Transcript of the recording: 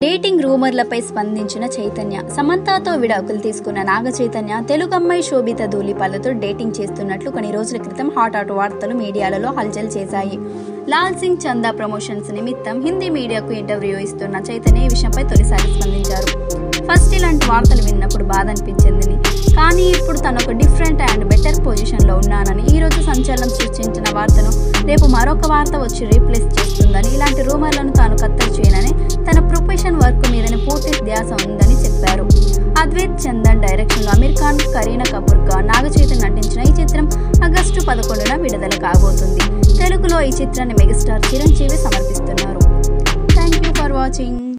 dating రూమర్లపై స్పందించిన చైతన్య సమంతతో విడాకులు తీసుకున్న నాగ చైతన్య తెలుగు అమ్మాయి శోభిత ధూళిపాలతో డేటింగ్ చేస్తున్నట్లు కొన్ని రోజుల క్రితం హాట్ హాట్ వార్తలు మీడియాలలో హల్చల్ చేశాయి లాల్ సింగ్ చందా ప్రమోషన్స్ నిమిత్తం హిందీ మీడియాకు ఇంటర్వ్యూ ఇస్తున్న చైతన్య ఈ విషయంపై తొలిసారి స్పందించారు ఫస్ట్ ఇలాంటి వార్తలు విన్నప్పుడు బాధ అనిపించిందని కానీ ఇప్పుడు తను ఒక డిఫరెంట్ అండ్ బెటర్ పొజిషన్లో ఉన్నానని ఈ రోజు సంచలనం సృష్టించిన వార్తను రేపు మరొక వార్త వచ్చి రీప్లేస్ చేస్తుందని ఇలాంటి రూమర్లను తాను కత్తరు చేయనని తన ప్రొఫెషన్ వర్క్ మీదనే పూర్తి ధ్యాస ఉందని చెప్పారు అద్వైత్ చందన్ డైరెక్షన్లో అమీర్ ఖాన్ కరీనా కపూర్గా నాగచైతన్య నటించిన ఈ చిత్రం ఆగస్టు పదకొండున విడుదల కాబోతుంది తెలుగులో ఈ చిత్రాన్ని మెగాస్టార్ చిరంజీవి సమర్పిస్తున్నారు థ్యాంక్ యూ ఫర్ వాచింగ్